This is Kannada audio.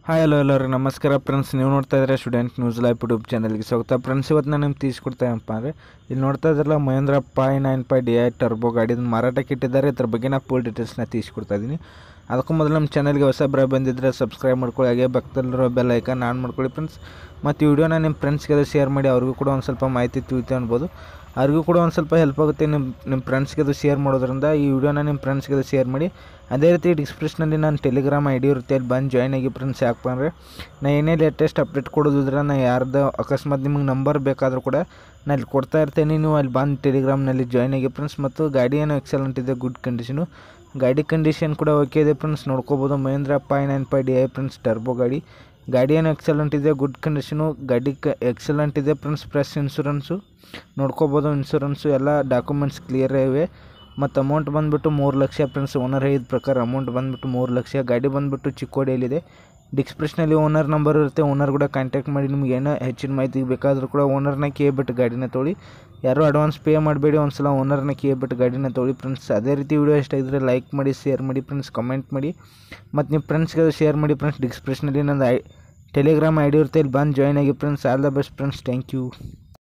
ಹಾಯ್ ಹಲೋ ಎಲ್ಲರಿಗೆ ನಮಸ್ಕಾರ ಫ್ರೆಂಡ್ಸ್ ನೀವು ನೋಡ್ತಾ ಇದ್ದಾರೆ ಸ್ಟೂಡೆಂಟ್ ನ್ಯೂಸ್ ಲೈವ್ ಯೂಟ್ಯೂಬ್ ಚಾನಲ್ಗೆ ಸ್ವಾಗತ ಫ್ರೆಂಡ್ಸ್ ಇವತ್ತು ನಾನು ನಿಮ್ಗೆ ತೀಸ್ಕೊಡ್ತೇನಪ್ಪ ಅಂದರೆ ಇಲ್ಲಿ ನೋಡ್ತಾ ಇದ್ರಲ್ಲ Mahindra five nine five D I turbo ಗಾಡಿನ ಮಾರಾಟಕ್ಕೆ ಇಟ್ಟಿದ್ದಾರೆ ಇದ್ರ ಬಗ್ಗೆ ನಾ ಫುಲ್ ಡೀಟೇಲ್ಸ್ನ ತೀಸ್ಕೊಡ್ತಾ ಇದ್ದೀನಿ ಅದಕ್ಕೂ ಮೊದಲು ನಮ್ಮ ಚಾನಲ್ಗೆ ಹೊಸ ಬರ ಬಂದಿದ್ದರೆ ಸಬ್ಸ್ಕ್ರೈಬ್ ಮಾಡ್ಕೊಳ್ಳಿ ಹಾಗೆ ಭಕ್ತಲ್ಲಿರೋ ಬೆಲ್ ಐಕನ್ ಆನ್ ಮಾಡ್ಕೊಳ್ಳಿ ಫ್ರೆಂಡ್ಸ್ ಮತ್ತು ಈ ವಿಡಿಯೋನ ನಿಮ್ಮ ಫ್ರೆಂಡ್ಸ್ಗೆ ಶೇರ್ ಮಾಡಿ ಅವ್ರಿಗೂ ಕೂಡ ಒಂದು ಸ್ವಲ್ಪ ಮಾಹಿತಿ ತಿಳಿತು ಅನ್ಬೋದು ಅವ್ರಿಗೂ ಕೂಡ ಒಂದು ಸ್ವಲ್ಪ ಹೆಲ್ಪ್ ಆಗುತ್ತೆ ನಿಮ್ಮ ನಿಮ್ಮ ಫ್ರೆಂಡ್ಸ್ಗೆ ಅದು ಶೇರ್ ಮಾಡೋದ್ರಿಂದ ಈ ವಿಡಿಯೋನ ನಿಮ್ಮ ಫ್ರೆಂಡ್ಸ್ಗೆ ಅದು ಶೇರ್ ಮಾಡಿ ಅದೇ ರೀತಿ ಡಿಸ್ಕ್ರಿಪ್ಷನಲ್ಲಿ ನಾನು ಟೆಲಿಗ್ರಾಮ್ ಐ ಡಿ ಇರುತ್ತೆ ಅಲ್ಲಿ ಬಂದು ಜಾಯ್ನ್ ಆಗಿ ಫ್ರೆಂಡ್ಸ್ ಯಾಕಪ್ಪ ಅಂದರೆ ನಾ ಏನೇ ಲೇಟೆಸ್ಟ್ ಅಪ್ಡೇಟ್ ಕೊಡೋದಿದ್ರೆ ನಾ ಯಾರ್ದು ಅಕಸ್ಮಾತ್ ನಿಮಗೆ ನಂಬರ್ ಬೇಕಾದರೂ ಕೂಡ ನಾನು ಇಲ್ಲಿ ಕೊಡ್ತಾ ಇರ್ತೇನೆ ನೀವು ಅಲ್ಲಿ ಬಂದು ಟೆಲಿಗ್ರಾಮ್ನಲ್ಲಿ ಜಾಯ್ನ್ ಆಗಿ ಫ್ರೆಂಡ್ಸ್ ಮತ್ತು ಗಾಡಿ ಏನೋ ಎಕ್ಸಲೆಂಟ್ ಇದೆ ಗುಡ್ ಕಂಡೀಷನು ಗಾಡಿ ಕಂಡೀಷನ್ ಕೂಡ ಓಕೆ ಇದೆ ಫ್ರೆಂಡ್ಸ್ ನೋಡ್ಕೋಬೋದು Mahindra five nine five D I friends turbo ಗಾಡಿ ಗಾಡಿ ಏನು ಎಕ್ಸಲೆಂಟ್ ಇದೆ ಗುಡ್ ಕಂಡೀಷನು ಗಾಡಿ ಕ ಎಕ್ಸಲೆಂಟ್ ಇದೆ ಫ್ರೆಂಡ್ಸ್ ಪ್ರೆಸ್ ಇನ್ಶೂರೆನ್ಸು ನೋಡ್ಕೋಬೋದು ಇನ್ಶೂರೆನ್ಸು ಎಲ್ಲ ಡಾಕ್ಯುಮೆಂಟ್ಸ್ ಕ್ಲಿಯರ್ ಇವೆ ಮತ್ತು ಅಮೌಂಟ್ ಬಂದುಬಿಟ್ಟು ಮೂರು ಲಕ್ಷ ಫ್ರೆಂಡ್ಸ್ ಓನರ್ ಹೇಳಿದ ಪ್ರಕಾರ ಅಮೌಂಟ್ ಬಂದುಬಿಟ್ಟು ಮೂರು ಲಕ್ಷ ಗಾಡಿ ಬಂದುಬಿಟ್ಟು ಚಿಕ್ಕೋಡಿಯಲ್ಲಿದೆ ಡಿಸ್ಕ್ರಿಪ್ಷನಲ್ಲಿ ಓನರ್ ನಂಬರ್ ಇರುತ್ತೆ ಓನರ್ ಕೂಡ ಕಾಂಟ್ಯಾಕ್ಟ್ ಮಾಡಿ ನಿಮ್ಗೆ ಏನೋ ಹೆಚ್ಚಿನ ಮಾಹಿತಿ ಬೇಕಾದರೂ ಕೂಡ ಓನರ್ನ ಕೇಳ್ಬಿಟ್ಟು ಗಾಡಿನ ತೊಗೊಳ್ಳಿ ಯಾರೂ ಅಡ್ವಾನ್ಸ್ ಪೇ ಮಾಡಬೇಡಿ ಒಂದು ಸಲ ಓನರ್ನ ಕೇಳ್ಬಿಟ್ಟು ಗಾಡಿನ ತೊಗೊಳ್ಳಿ ಫ್ರೆಂಡ್ಸ್ ಅದೇ ರೀತಿ ವಿಡಿಯೋ ಇಷ್ಟ ಇದ್ದರೆ ಲೈಕ್ ಮಾಡಿ ಶೇರ್ ಮಾಡಿ ಫ್ರೆಂಡ್ಸ್ ಕಮೆಂಟ್ ಮಾಡಿ ಮತ್ತು ನಿಮ್ಮ ಫ್ರೆಂಡ್ಸ್ಗೆ ಶೇರ್ ಮಾಡಿ ಫ್ರೆಂಡ್ಸ್ ಡಿಸ್ಕ್ರಿಪ್ಷನಲ್ಲಿ ನಂದು ಐ ಟೆಲಿಗ್ರಾಮ್ ಐ ಡಿ ಇರುತ್ತೆ ಇಲ್ಲಿ ಬಂದು ಜಾಯ್ನ್ ಆಗಿ friends all the best friends thank you